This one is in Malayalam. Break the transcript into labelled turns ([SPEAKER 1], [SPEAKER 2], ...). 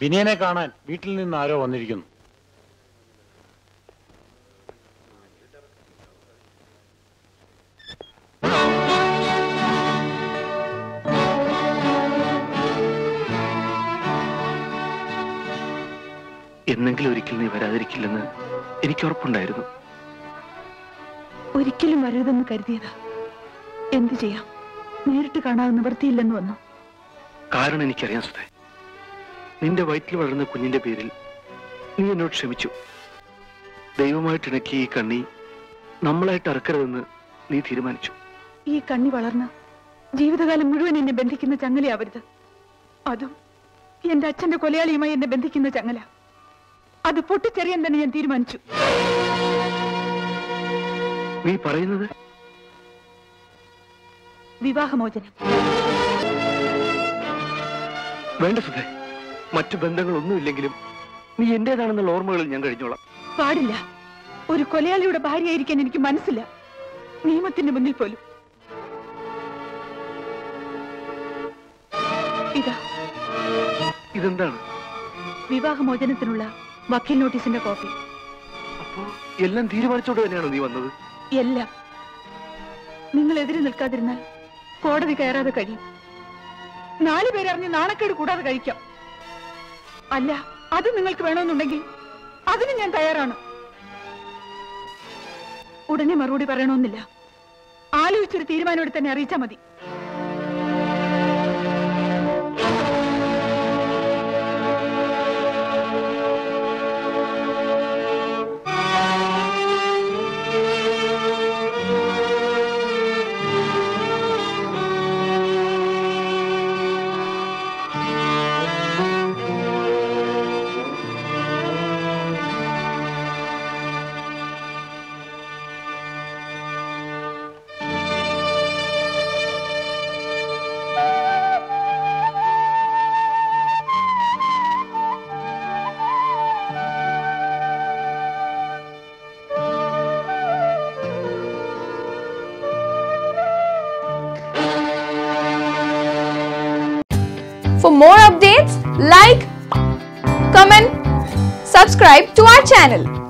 [SPEAKER 1] വിനയനെ കാണാൻ വീട്ടിൽ നിന്ന് ആരോ വന്നിരിക്കുന്നു
[SPEAKER 2] എന്നെങ്കിലും ഒരിക്കൽ നീ വരാതിരിക്കില്ലെന്ന് എനിക്ക് ഉറപ്പുണ്ടായിരുന്നു
[SPEAKER 3] ഒരിക്കലും വരരുതെന്ന് കരുതിയതാ എന്തു ചെയ്യാം നേരിട്ട് കാണാതെ നിവൃത്തിയില്ലെന്ന് വന്നു
[SPEAKER 2] കാരണം എനിക്കറിയാം സുധേ നിന്റെ വയറ്റിൽ വളർന്ന കുഞ്ഞിന്റെ പേരിൽ നീ എന്നോട് ക്ഷമിച്ചു ദൈവമായിട്ട് ഇണക്കി ഈ കണ്ണി നമ്മളായിട്ട് അറക്കരുതെന്ന് നീ തീരുമാനിച്ചു
[SPEAKER 3] ഈ കണ്ണി വളർന്ന് ജീവിതകാലം മുഴുവൻ എന്നെ ബന്ധിക്കുന്ന ചങ്ങലയാവരുത് അതും എന്റെ അച്ഛന്റെ കൊലയാളിയുമായി എന്നെ ബന്ധിക്കുന്ന ചങ്ങല അത് പൊട്ടിച്ചെറിയാൻ തന്നെ ഞാൻ തീരുമാനിച്ചു
[SPEAKER 2] നീ പറയുന്നത്
[SPEAKER 3] വിവാഹമോചനം
[SPEAKER 2] വേണ്ട സുധേ മറ്റു ബന്ധങ്ങളൊന്നുമില്ലെങ്കിലും നീ എന്റേതാണെന്നുള്ള ഓർമ്മകളിൽ ഞാൻ കഴിഞ്ഞോളാം
[SPEAKER 3] പാടില്ല ഒരു കൊലയാളിയുടെ ഭാര്യയായിരിക്കാൻ എനിക്ക് മനസ്സില്ല നിയമത്തിന്റെ മുന്നിൽ പോലും ഇതാ
[SPEAKER 2] ഇതെന്താണ്
[SPEAKER 3] വിവാഹമോചനത്തിനുള്ള വക്കീൽ നോട്ടീസിന്റെ കോപ്പി
[SPEAKER 2] അപ്പോ എല്ലാം തീരുമാനിച്ചോണ്ട് തന്നെയാണോ നീ വന്നത്
[SPEAKER 3] എല്ലാം നിങ്ങൾ എതിരെ നിൽക്കാതിരുന്നാൽ കോടതി കയറാതെ കഴിയും നാലു പേരറിഞ്ഞ് നാണക്കേട് കൂടാതെ കഴിക്കാം അല്ല അത് നിങ്ങൾക്ക് വേണമെന്നുണ്ടെങ്കിൽ അതിന് ഞാൻ തയ്യാറാണ് ഉടനെ മറുപടി പറയണമെന്നില്ല ആലോചിച്ചൊരു തീരുമാനം എടുത്ത് തന്നെ അറിയിച്ചാൽ മതി
[SPEAKER 4] For more updates, like, comment, subscribe to our channel.